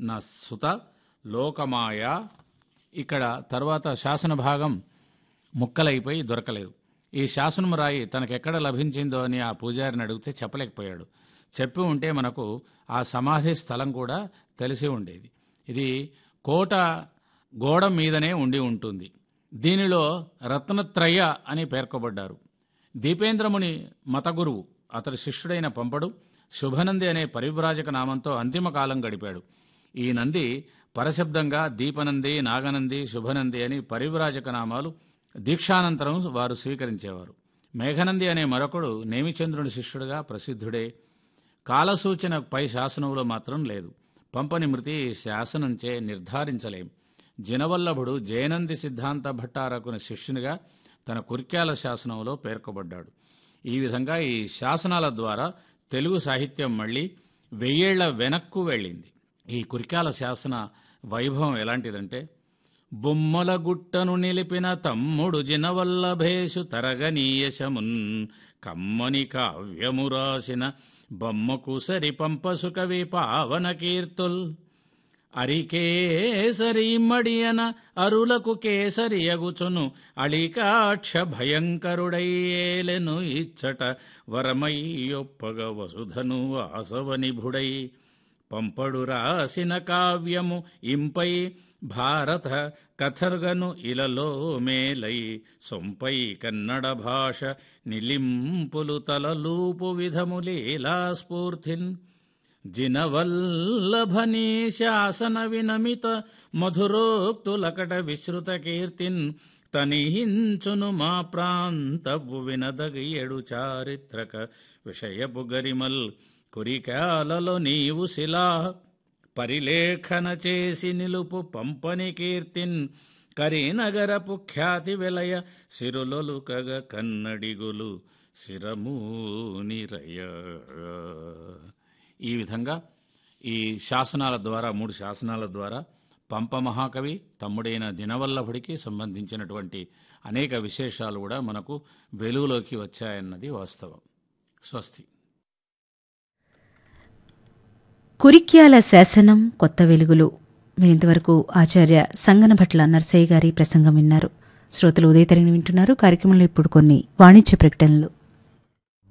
నా సుత లోకమాయ ఇక్కడ తర్వాత శాసన భాగం ముక్కలైపోయి దొరకలేదు ఈ శాసనము రాయి తనకెక్కడ లభించిందో అని ఆ పూజారిని అడిగితే చెప్పలేకపోయాడు చెప్పి ఉంటే మనకు ఆ సమాధి స్థలం కూడా తెలిసి ఉండేది ఇది కోట గోడ మీదనే ఉండి ఉంటుంది దీనిలో రత్నత్రయ అని పేర్కొబడ్డారు దీపేంద్రముని మతగురువు అతడి శిష్యుడైన పంపడు శుభనంది అనే పరివ్రాజక నామంతో అంతిమ కాలం గడిపాడు ఈ నంది పరశబ్దంగా దీపనంది నాగనంది శుభనంది అని పరివ్రాజక నామాలు దీక్షానంతరం వారు స్వీకరించేవారు మేఘనంది అనే మరొకడు నేమిచంద్రుని శిష్యుడిగా ప్రసిద్ధుడే కాలసూచన పై శాసనంలో మాత్రం లేదు పంపని మృతి ఈ శాసనంచే నిర్ధారించలేం జినవల్లభుడు జయనంది సిద్ధాంత భట్టారకుని శిష్యునిగా తన కుర్క్యాల శాసనంలో పేర్కొబడ్డాడు ఈ విధంగా ఈ శాసనాల ద్వారా తెలుగు సాహిత్యం మళ్ళీ వెయ్యేళ్ల వెనక్కు వెళ్ళింది ఈ కుర్క్యాల శాసన వైభవం ఎలాంటిదంటే బొమ్మల గుట్టను నిలిపిన తమ్ముడు జినవల్లభేషు తరగనీయశమున్ కమ్మని కావ్యము రాసిన బొమ్మకు సరి పంపసు కవి పావన కీర్తుల్ అరికేసరి మడియన అరులకు కేసరి అగుచును అళికాక్ష భయంకరుడయ్యేలెను ఇచ్చట వరమయ్యొప్పగ వసుధను వాసవనిభుడై పంపడు రాసిన కావ్యము ఇంపై భారత కథర్గను ఇలలో మేలై సొంపై కన్నడ భాష నిలింపులు తలలూపు విధములీలా స్ఫూర్తిన్ జినవల్లభనీ శాసన వినమిత మధురోక్తులకట విశ్రుత కీర్తిన్ తనిహించును మా ప్రాంతపు వినదగియడు చారిత్రక విషయపు గరిమల్ కురికాలలో నీవు శిలా పరిలేఖన చేసి నిలుపు పంపని కీర్తిన్ కరీనగరపు ఖ్యాతి వెలయ సిరులొలుకగ కన్నడిగులు శిరమూనిరయ ఈ విధంగా ఈ శాసనాల ద్వారా మూడు శాసనాల ద్వారా పంప మహాకవి తమ్ముడైన దినవల్లభుడికి సంబంధించినటువంటి అనేక విశేషాలు కూడా మనకు వెలుగులోకి వచ్చాయన్నది వాస్తవం స్వస్తి కురిక్యాల శాసనం కొత్త వెలుగులు మీరింతవరకు ఆచార్య సంగనభట్ల నర్సయ్య గారి ప్రసంగం విన్నారు శ్రోతలు ఉదయతరిని వింటున్నారు కార్యక్రమంలో ఇప్పుడు కొన్ని వాణిజ్య ప్రకటనలు